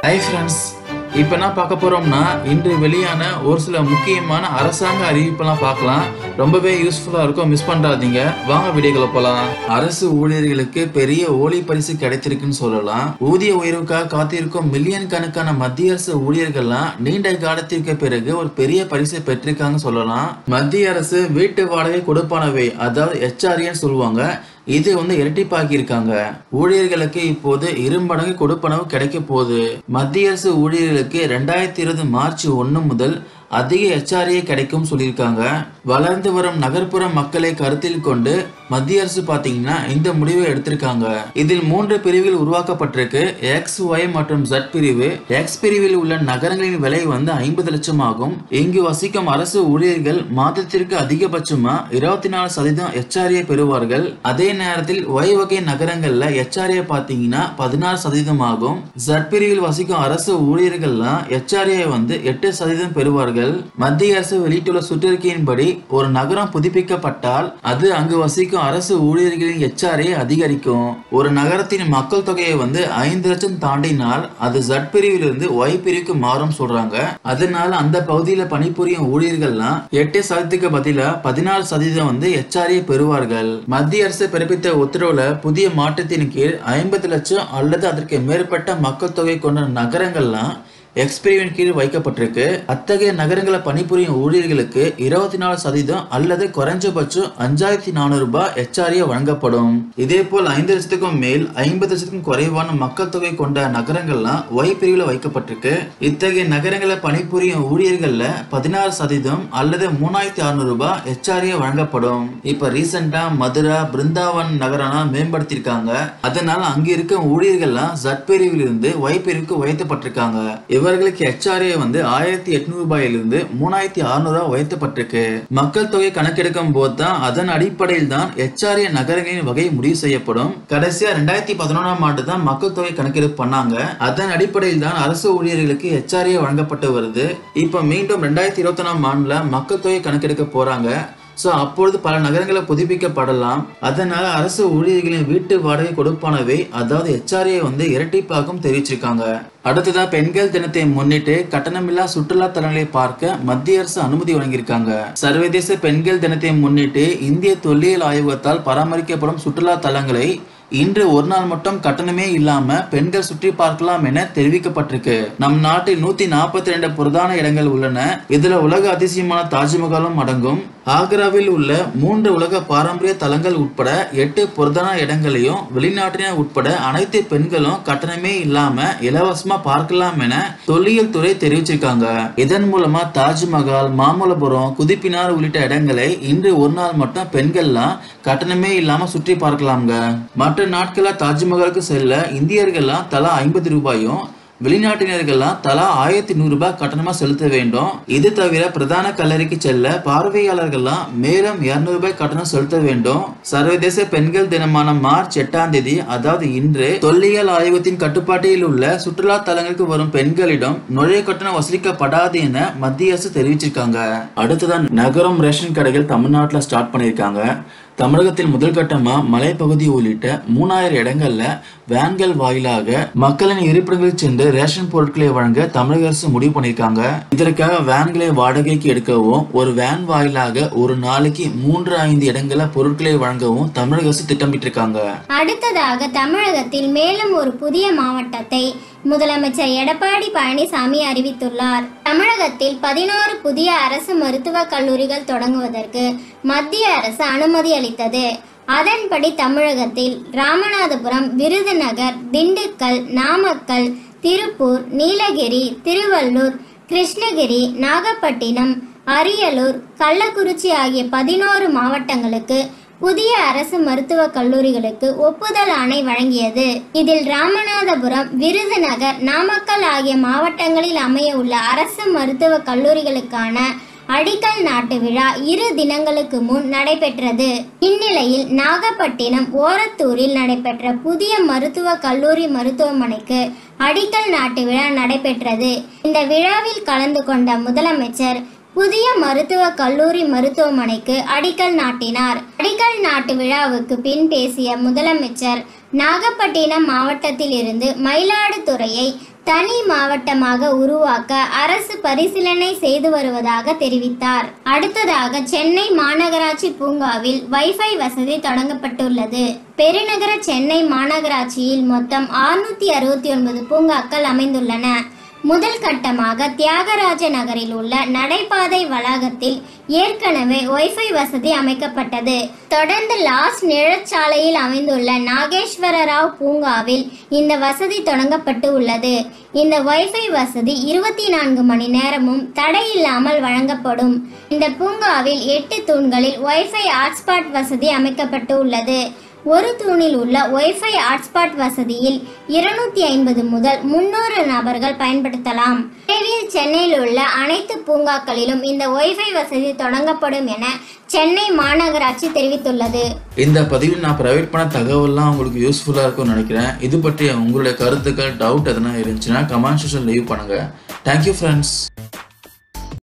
hi friends இப்போ என்ன பார்க்க போறோம்னா இன்று வெளியான ஒரு சில முக்கியமான அரசாங்க அறிவிப்பெல்லாம் பார்க்கலாம் ரொம்பவே யூஸ்ஃபுல்லா இருக்கும் மிஸ் பண்றாதீங்க வாங்க வீடியோக்குள்ள போலாம் அரசு ஊழியர்களுக்கு பெரிய ஓலி பரிசு கிடைத்திருக்குன்னு சொல்லலாம் ஊதிய உயர்வுக்காக காத்திருக்கும் மில்லியன் கணக்கான மத்திய அரசு ஊழியர்கள்லாம் நீண்ட காலத்திற்கு பிறகு ஒரு பெரிய பரிசை பெற்றிருக்காங்க சொல்லலாம் மத்திய அரசு வீட்டு வாடகை கொடுப்பானவை அதாவது ஹெச்ஆர்ஏன்னு சொல்லுவாங்க இது வந்து இரட்டிப்பாக்கி இருக்காங்க ஊழியர்களுக்கு இப்போது இருமடங்கு கொடுப்பனவு கிடைக்க போகுது மத்திய அரசு ஊழியர்களுக்கு ரெண்டாயிரத்தி இருபது மார்ச் ஒன்று முதல் அதிக எச்ஆர்ஏ கிடைக்கும் சொல்லியிருக்காங்க வளர்ந்து வரும் நகர்ப்புற மக்களை கருத்தில் கொண்டு மத்திய அரசு பாத்தீங்கன்னா இந்த முடிவை எடுத்திருக்காங்க இதில் மூன்று பிரிவுகள் உருவாக்கப்பட்டிருக்கு எக்ஸ் ஒய் மற்றும் Z பிரிவு எக்ஸ் பிரிவில் உள்ள நகரங்களின் விலை வந்து ஐம்பது லட்சம் ஆகும் இங்கு வசிக்கும் அரசு ஊழியர்கள் மாதத்திற்கு அதிகபட்சமா இருபத்தி நாலு சதவீதம் எச்ஆர்ஏ பெறுவார்கள் அதே நேரத்தில் ஒய் வகை நகரங்கள்ல எச்ஆர்ஏ பாத்தீங்கன்னா பதினாறு சதவீதம் ஆகும் Z பிரிவில் வசிக்கும் அரசு ஊழியர்கள்லாம் எச்ஆர்ஏ வந்து எட்டு சதவீதம் பெறுவார்கள் மத்திய அரசு வெளியிட்டுள்ள சுற்றறிக்கையின்படி ஒரு நகரம் புதுப்பிக்கப்பட்டால் அது அங்கு வசிக்கும் அரசு ஊழியர்களின் எச்ஆர்ஏ அதிகரிக்கும் ஒரு நகரத்தின் மக்கள் தொகையை வந்து ஐந்து லட்சம் தாண்டினால் அது Z பிரிவிலிருந்து ஒய் பிரிவுக்கு மாறும் சொல்றாங்க அதனால அந்த பகுதியில பணிபுரியும் ஊழியர்கள்லாம் எட்டு சதவீதத்துக்கு பதிலா பதினாலு சதவீதம் வந்து எச்ஆர்ஏ பெறுவார்கள் மத்திய அரசு பிறப்பித்த உத்தரவுல புதிய மாற்றத்தின் கீழ் ஐம்பது லட்சம் அல்லது அதற்கு மேற்பட்ட மக்கள் தொகை கொண்ட நகரங்கள்லாம் எக்ஸ்பிரிவின் கீழ் வைக்கப்பட்டிருக்கு அத்தகைய நகரங்களை பணிபுரியும் ஊழியர்களுக்கு இருபத்தி நாலு சதவீதம் அல்லது குறைஞ்சபட்சம் அஞ்சாயிரத்தி நானூறு ரூபாய் எச்ஆர்ஏ வழங்கப்படும் இதே போல் ஐந்து லட்சத்துக்கும் மேல் ஐம்பது லட்சத்துக்கும் குறைவான மக்கள் தொகை கொண்ட நகரங்கள்லாம் ஒய் பிரிவில் வைக்கப்பட்டிருக்கு இத்தகைய நகரங்களை பணிபுரியும் ஊழியர்கள்ல பதினாறு சதவீதம் அல்லது மூணாயிரத்தி அறுநூறு ரூபாய் எச்ஆர்ஏ வழங்கப்படும் இப்ப ரீசெண்டா மதுரா பிருந்தாவன் நகரம்லாம் மேம்படுத்தியிருக்காங்க அதனால அங்க இருக்க ஊழியர்கள்லாம் ஜட் பிரிவில் இருந்து ஒய் பிரிவுக்கு உயர்த்தப்பட்டிருக்காங்க இவர்களுக்கு ஹெச்ஆர்ஏ வந்து ஆயிரத்தி எட்நூறு ரூபாயிலிருந்து மூணாயிரத்தி அறுநூறு ரூபாய் உயர்த்தப்பட்டிருக்கு மக்கள் தொகை கணக்கெடுக்கும் போது தான் அதன் அடிப்படையில் தான் ஹெச்ஆர்ஏ நகரங்களின் வகை முடிவு செய்யப்படும் கடைசியா ரெண்டாயிரத்தி பதினொன்றாம் ஆண்டு தான் மக்கள் தொகை கணக்கெடுப்பு பண்ணாங்க அதன் அடிப்படையில் தான் அரசு ஊழியர்களுக்கு ஹெச்ஆர்ஏ வழங்கப்பட்டு வருது இப்போ மீண்டும் ரெண்டாயிரத்தி இருபத்தி ஒன்றாம் ஆண்டுல மக்கள் தொகை கணக்கெடுக்க போறாங்க ஸோ அப்பொழுது பல நகரங்களை புதுப்பிக்கப்படலாம் அதனால அரசு ஊழியர்களின் வீட்டு வாடகை கொடுப்பானவை அதாவது ஹெச்ஆர்ஏ வந்து இரட்டிப்பாகும் தெரிவிச்சிருக்காங்க அடுத்ததா பெண்கள் தினத்தை முன்னிட்டு கட்டணமில்லா சுற்றுலா தலங்களை பார்க்க மத்திய அரசு அனுமதி வழங்கியிருக்காங்க சர்வதேச பெண்கள் தினத்தை முன்னிட்டு இந்திய தொல்லியல் ஆய்வகத்தால் பராமரிக்கப்படும் சுற்றுலா தலங்களை இன்று ஒரு நாள் மட்டும் கட்டணமே இல்லாம பெண்கள் சுற்றி பார்க்கலாம் என தெரிவிக்கப்பட்டிருக்கு நம் நாட்டில் நூத்தி நாற்பத்தி ரெண்டு பிரதான இடங்கள் உள்ளன இதுல உலக அதிசயமான தாஜ்மஹாலும் அடங்கும் ஆக்ராவில் உள்ள மூன்று உலக பாரம்பரிய தலங்கள் உட்பட எட்டு பிரதான இடங்களையும் வெளிநாட்டினர் உட்பட அனைத்து பெண்களும் கட்டணமே இல்லாம இலவசமா பார்க்கலாம் என தொல்லியல் துறை தெரிவிச்சிருக்காங்க இதன் மூலமா தாஜ்மஹால் மாமல்லபுரம் குதிப்பினார் உள்ளிட்ட இடங்களை இன்று ஒரு நாள் மட்டும் பெண்கள்லாம் கட்டணமே இல்லாம சுற்றி பார்க்கலாம்ங்க மற்ற நாட்கள தாஜ்மஹாலுக்கு செல்ல இந்தியர்கள்லாம் தலா ஐம்பது ரூபாயும் வெளிநாட்டினர்கள்லாம் தலா ஆயிரத்தி நூறு ரூபாய் கட்டணமா செலுத்த வேண்டும் இது தவிர பிரதான கல்லறைக்கு செல்ல பார்வையாளர்கள்லாம் மேலும் இருநூறு ரூபாய் கட்டணம் செலுத்த வேண்டும் சர்வதேச பெண்கள் தினமான மார்ச் எட்டாம் தேதி அதாவது இன்று தொல்லியல் ஆய்வகத்தின் கட்டுப்பாட்டில் உள்ள சுற்றுலா தலங்களுக்கு வரும் பெண்களிடம் நுழைய கட்டணம் வசூலிக்கப்படாது என மத்திய அரசு தெரிவிச்சிருக்காங்க அடுத்ததான் நகரம் ரேஷன் கடைகள் தமிழ்நாட்டில் ஸ்டார்ட் பண்ணியிருக்காங்க தமிழகத்தில் முதல் கட்டமா மலைப்பகுதி உள்ளிட்ட மூணாயிரம் இடங்கள்ல வேன்கள் வாயிலாக மக்களின் இருப்பிடங்களுக்கு சென்று ரேஷன் பொருட்களை வழங்க தமிழக அரசு முடிவு பண்ணியிருக்காங்க இதற்காக வேன்களை வாடகைக்கு எடுக்கவும் ஒரு வேன் வாயிலாக ஒரு நாளைக்கு மூன்று ஐந்து இடங்கள பொருட்களை வழங்கவும் தமிழக அரசு திட்டமிட்டிருக்காங்க அடுத்ததாக தமிழகத்தில் மேலும் ஒரு புதிய மாவட்டத்தை முதலமைச்சர் எடப்பாடி பழனிசாமி அறிவித்துள்ளார் தமிழகத்தில் பதினோரு புதிய அரசு மருத்துவக் கல்லூரிகள் தொடங்குவதற்கு மத்திய அரசு அனுமதி அளித்தது அதன்படி தமிழகத்தில் ராமநாதபுரம் விருதுநகர் திண்டுக்கல் நாமக்கல் திருப்பூர் நீலகிரி திருவள்ளூர் கிருஷ்ணகிரி நாகப்பட்டினம் அரியலூர் கள்ளக்குறிச்சி ஆகிய பதினோரு மாவட்டங்களுக்கு புதிய அரசு மருத்துவக் கல்லூரிகளுக்கு ஒப்புதல் ஆணை வழங்கியது இதில் ராமநாதபுரம் விருதுநகர் நாமக்கல் ஆகிய மாவட்டங்களில் அமைய உள்ள அரசு மருத்துவக் கல்லூரிகளுக்கான அடிக்கல் நாட்டு விழா இரு தினங்களுக்கு முன் நடைபெற்றது இந்நிலையில் நாகப்பட்டினம் ஓரத்தூரில் நடைபெற்ற புதிய மருத்துவ கல்லூரி மருத்துவமனைக்கு அடிக்கல் நாட்டு விழா நடைபெற்றது இந்த விழாவில் கலந்து கொண்ட முதலமைச்சர் புதிய மருத்துவ கல்லூரி மருத்துவமனைக்கு அடிக்கல் நாட்டினார் அடிக்கல் நாட்டு விழாவுக்கு பின் பேசிய முதலமைச்சர் நாகப்பட்டினம் மாவட்டத்தில் இருந்து மயிலாடுதுறையை தனி மாவட்டமாக உருவாக்க அரசு பரிசீலனை செய்து வருவதாக தெரிவித்தார் அடுத்ததாக சென்னை மாநகராட்சி பூங்காவில் வைஃபை வசதி தொடங்கப்பட்டுள்ளது பெருநகர சென்னை மாநகராட்சியில் மொத்தம் 669 அறுபத்தி ஒன்பது பூங்காக்கள் அமைந்துள்ளன முதல் கட்டமாக தியாகராஜ நகரில் உள்ள நடைபாதை வளாகத்தில் ஏற்கனவே ஒய்ஃபை வசதி அமைக்கப்பட்டது தொடர்ந்து லாஸ் நிழற்சாலையில் அமைந்துள்ள நாகேஸ்வர ராவ் பூங்காவில் இந்த வசதி தொடங்கப்பட்டு உள்ளது இந்த ஒய்ஃபை வசதி இருபத்தி நான்கு மணி நேரமும் தடையில்லாமல் வழங்கப்படும் இந்த பூங்காவில் எட்டு தூண்களில் ஒய்ஃபை ஹாட்ஸ்பாட் வசதி அமைக்கப்பட்டு உள்ளது ஒரு தூணில் உள்ள ஒய்ஃபை ஹாட்ஸ்பாட் வசதியில் இருநூத்தி ஐம்பது முதல் முன்னூறு நபர்கள் பயன்படுத்தலாம் விரைவில் சென்னையில் உள்ள அனைத்து பூங்காக்களிலும் இந்த ஒய்ஃபை வசதி தொடங்கப்படும் என சென்னை மாநகராட்சி தெரிவித்துள்ளது இந்த பதிவில் நான் ப்ரொவைட் பண்ண தகவல்லாம் உங்களுக்கு யூஸ்ஃபுல்லாக இருக்கும்னு நினைக்கிறேன் இது பற்றி உங்களுடைய கருத்துக்கள் டவுட் எதனா இருந்துச்சுன்னா கமெண்ட் செக்ஷன் லீவ் பண்ணுங்கள் தேங்க்யூ ஃப்ரெண்ட்ஸ்